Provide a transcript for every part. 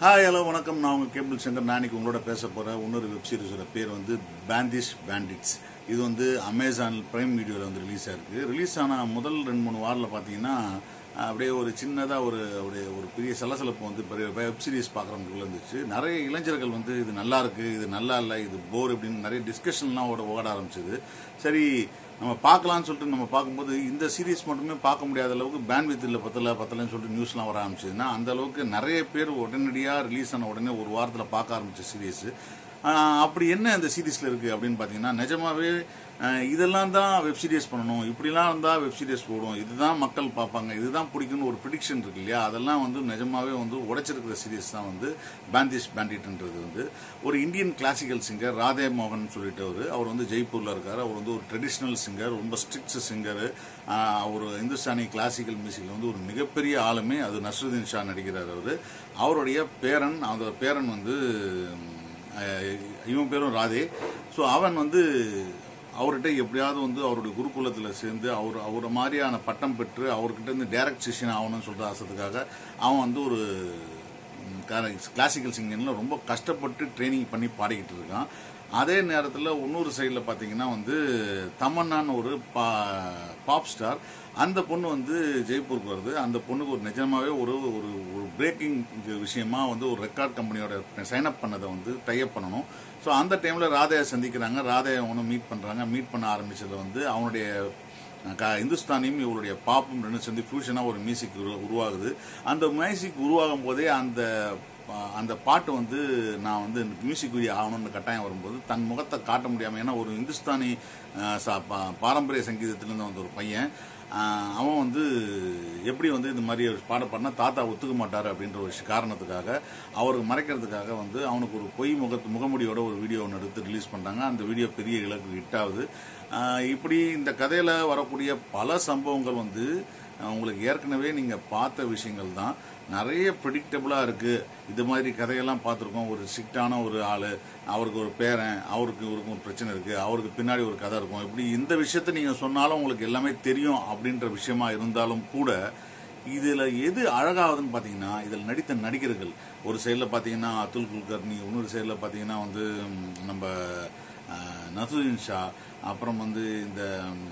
hi hello வணக்கம் நான் உங்கள் கேபிள் சங்கர் நாளைக்கு உங்களோட பேச போகிற இன்னொரு வெப் சீரிஸோட பேர் வந்து பேண்டிஷ் பேண்டிட்ஸ் இது வந்து அமேசான் பிரைம் வீடியோவில் வந்து ரிலீஸ் ஆயிருக்கு ரிலீஸ் ஆன முதல் ரெண்டு மூணு வாரில் பார்த்தீங்கன்னா அப்படியே ஒரு சின்னதாக ஒரு ஒரு ஒரு பெரிய சலசலப்பு வந்து பெரிய வெப் சீரிஸ் பார்க்குறவங்களுக்குள்ள இருந்துச்சு நிறைய இளைஞர்கள் வந்து இது நல்லா இருக்கு இது நல்லா இல்லை இது போர் அப்படின்னு நிறைய டிஸ்கஷன்லாம் ஓட ஓட ஆரம்பிச்சது சரி நம்ம பார்க்கலாம்னு சொல்லிட்டு நம்ம பார்க்கும்போது இந்த சீரிஸ் மட்டுமே பார்க்க முடியாத அளவுக்கு பேண்ட்வித் இல்லை பத்தல பத்தலன்னு சொல்லிட்டு நியூஸ்லாம் வர ஆரம்பிச்சதுன்னா அந்த அளவுக்கு நிறைய பேர் உடனடியாக ரிலீஸ் ஆன உடனே ஒரு வாரத்தில் பார்க்க ஆரம்பிச்ச சீரிஸ் அப்படி என்ன இந்த சீரிஸில் இருக்குது அப்படின்னு பார்த்தீங்கன்னா நிஜமாவே அஹ், இதெல்லாம் தான் வெப் சீரிஸ் பண்ணணும் இப்படிலாம் இருந்தால் வெப் சீரிஸ் போடும் இதுதான் மக்கள் பார்ப்பாங்க இதுதான் பிடிக்கும்னு ஒரு ப்ரிடிக்ஷன் இருக்கு இல்லையா அதெல்லாம் வந்து நிஜமாவே வந்து உடைச்சிருக்கிற சீரிஸ் தான் வந்து பேண்டிஷ் பேண்டிட்ன்றது வந்து ஒரு இந்தியன் கிளாசிக்கல் சிங்கர் ராதே மோகன் சொல்லிட்டு அவர் அவர் வந்து ஜெய்ப்பூரில் இருக்கார் அவர் வந்து ஒரு ட்ரெடிஷ்னல் சிங்கர் ரொம்ப ஸ்ட்ரிக்ட் சிங்கர் அவர் இந்துஸ்தானி கிளாசிக்கல் மியூசிக்கில் வந்து ஒரு மிகப்பெரிய ஆளுமே அது நஸ்ருதீன் ஷா நடிக்கிறார் அவர் அவருடைய பேரன் அந்த பேரன் வந்து அஹ், இவன் பேரும் ராதே ஸோ அவன் வந்து அவர்கிட்ட எப்படியாவது வந்து அவருடைய குருகுலத்தில் சேர்ந்து அவர் அவரை மாதிரியான பட்டம் பெற்று அவர்கிட்ட இருந்து டைரக்ட் சிஷியன் ஆகணும்னு சொல்கிற ஆசத்துக்காக அவன் வந்து ஒரு கிளாசிக்கல் சிங்கிங்கில் ரொம்ப கஷ்டப்பட்டு ட்ரைனிங் பண்ணி பாடிக்கிட்டு இருக்கான் அதே நேரத்தில் இன்னொரு சைடில் பார்த்தீங்கன்னா வந்து தமன்னான்னு ஒரு பா பாப் ஸ்டார் அந்த பொண்ணு வந்து ஜெய்ப்பூருக்கு வருது அந்த பொண்ணுக்கு ஒரு நிஜமாவே ஒரு ஒரு ஒரு பிரேக்கிங் விஷயமா வந்து ஒரு ரெக்கார்ட் கம்பெனியோட சைன் அப் பண்ணதை வந்து டைப் பண்ணணும் ஸோ அந்த டைமில் ராதையை சந்திக்கிறாங்க ராதையை அவனை மீட் பண்ணுறாங்க மீட் பண்ண ஆரம்பிச்சதுல வந்து அவனுடைய க- இந்துஸ்தானியும் இவருடைய பாப்பும் ரெண்டு சேர்ந்து ஃபியூஷனாக ஒரு மியூசிக் உருவாகுது அந்த மியூசிக் உருவாகும் போதே அந்த பா- அந்த பாட்டு வந்து நான் வந்து மியூசிக் வீடியோ ஆகணும்னு கட்டாயம் வரும்போது தன் முகத்தை காட்ட முடியாமல் ஏன்னா ஒரு இந்துஸ்தானி அஹ், சா- பா- பாரம்பரிய சங்கீதத்திலேருந்து வந்த ஒரு பையன் அஹ், அவன் வந்து எப்படி வந்து இந்த மாதிரி ஒரு பாட பண்ணால் தாத்தா ஒத்துக்க மாட்டார் அப்படின்ற ஒரு ஷி- காரணத்துக்காக அவருக்கு மறைக்கிறதுக்காக வந்து அவனுக்கு ஒரு பொய் முகத்து முகமுடியோட ஒரு வீடியோ ஒன்று எடுத்து ரிலீஸ் பண்ணுறாங்க அந்த வீடியோ பெரிய இலக்கு ஹிட் ஆகுது அஹ், இப்படி இந்த கதையில் வரக்கூடிய பல சம்பவங்கள் வந்து அஹ், உங்களுக்கு ஏற்கனவே நீங்கள் பார்த்த விஷயங்கள் தான் நிறைய ப்ரிடிக்டபுளாக இருக்குது இது மாதிரி கதையெல்லாம் பார்த்துருக்கோம் ஒரு ஸ்ட்ரிக்டான ஒரு ஆள் அவருக்கு ஒரு பேரன் அவருக்கு இவருக்கும் ஒரு பிரச்சனை இருக்குது அவருக்கு பின்னாடி ஒரு கதை இருக்கும் இப்படி இந்த விஷயத்த நீங்கள் சொன்னாலும் உங்களுக்கு எல்லாமே தெரியும் அப்படின்ற விஷயமா இருந்தாலும் கூட இதில் எது அழகாகுதுன்னு பார்த்தீங்கன்னா இதில் நடித்த நடிகர்கள் ஒரு சைடில் பார்த்தீங்கன்னா அத்துல் குல்கர்னி இன்னொரு சைடில் பார்த்தீங்கன்னா வந்து ம், நம்ம அஹ், நசுதீன் ஷா அப்புறம் வந்து இந்த ம்,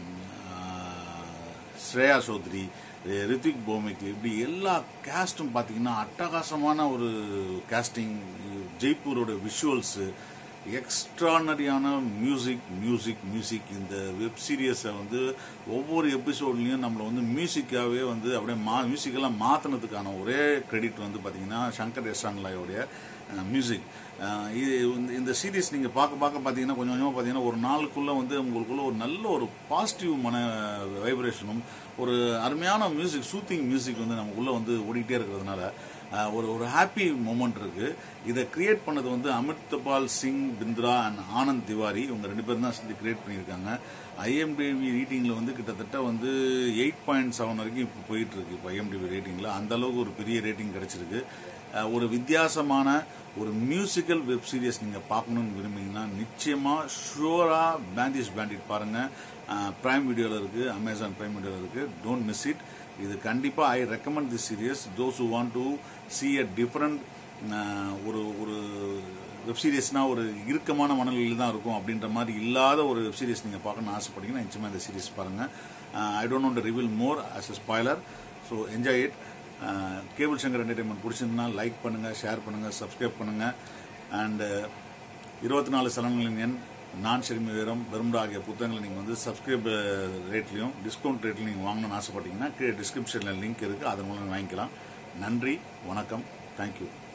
ஆஹ், ஸ்ரேயா சௌத்ரி அஹ் ரித்விக் போமிக் இப்படி எல்லா கேஸ்டும் பார்த்தீங்கன்னா அட்டகாசமான ஒரு கேஸ்டிங் ஜெய்ப்பூரோட விஷுவல்ஸு எக்ஸ்ட்ரானரியான மியூசிக் மியூசிக் மியூசிக் இந்த வெப் சீரியஸை வந்து ஒவ்வொரு எபிசோட்லேயும் நம்மளை வந்து மியூசிக்காகவே வந்து அப்படியே மா மியூசிக்கெல்லாம் மாற்றினதுக்கான ஒரே கிரெடிட் வந்து பார்த்தீங்கன்னா சங்கர் எஸ்ரான்லாயோடைய மியூசிக் இது இந்த- இந்த சீரிஸ் நீங்கள் பார்க்க பார்க்க பார்த்தீங்கன்னா கொஞ்சம் கொஞ்சமாக பார்த்தீங்கன்னா ஒரு நாளுக்குள்ளே வந்து உங்களுக்குள்ள ஒரு நல்ல ஒரு பாசிட்டிவ் மன வைப்ரேஷனும் ஒரு அருமையான மியூசிக் சூத்திங் மியூசிக் வந்து நமக்குள்ளே வந்து ஓடிட்டே இருக்கிறதுனால அஹ், ஒரு ஒரு ஹாப்பி மூமெண்ட் இருக்கு இதை கிரியேட் பண்ணது வந்து அமிர்தபால் சிங் பிந்த்ரா அண்ட் ஆனந்த் திவாரி இவங்க ரெண்டு பேரும் தான் சேர்ந்து கிரியேட் பண்ணியிருக்காங்க ஐஎம்டிவி ரேட்டிங்கில் வந்து கிட்டத்தட்ட வந்து எயிட் பாயிண்ட் செவன் வரைக்கும் இப்போ போயிட்டு இருக்கு இப்போ ஐஎம்டிவி ரேட்டிங்கில் அந்த அளவுக்கு ஒரு பெரிய ரேட்டிங் கிடைச்சிருக்கு அஹ், ஒரு வித்தியாசமான ஒரு மியூசிக்கல் வெப் சீரிஸ் நீங்கள் பார்க்கணும்னு விரும்புனீங்கன்னா நிச்சயமாக ஷுவராக பேண்டிஷ் பேண்டிட் பாருங்கள் ப்ரைம் வீடியோவில் இருக்குது அமேசான் ப்ரைம் வீடியோவில் இருக்குது டோன்ட் மிஸ் இட் இது கண்டிப்பாக I recommend this series those who want to see a different ஒரு ஒரு வெப் சீரிஸ்னால் ஒரு இறுக்கமான மனநிலையில் தான் இருக்கும் அப்படின்ற மாதிரி இல்லாத ஒரு வெப் சீரிஸ் நீங்கள் பார்க்கணும்னு ஆசைப்பட்டீங்கன்னா நிச்சயமாக இந்த சீரிஸ் பாருங்கள் I don't want to reveal more as a spoiler so enjoy it Cable Sankar entertainment பிடிச்சிருந்தா லைக் பண்ணுங்கள் ஷேர் பண்ணுங்கள் சப்ஸ்கிரைப் பண்ணுங்கள் அண்டு இருபத்தி நாலு சலனங்களின் எண் நான் செருமி வீரம் பெரும்டா ஆகிய புத்தகங்களை நீங்கள் வந்து சப்ஸ்கிரைப் ரேட்லையும் டிஸ்கவுண்ட் ரேட்லையும் நீங்கள் வாங்கணும்னு ஆசைப்பட்டீங்கன்னா கீழே டிஸ்கிரிப்ஷனில் லிங்க் இருக்குது அதன் மூலம் வாங்கிக்கலாம் நன்றி வணக்கம் தேங்க்யூ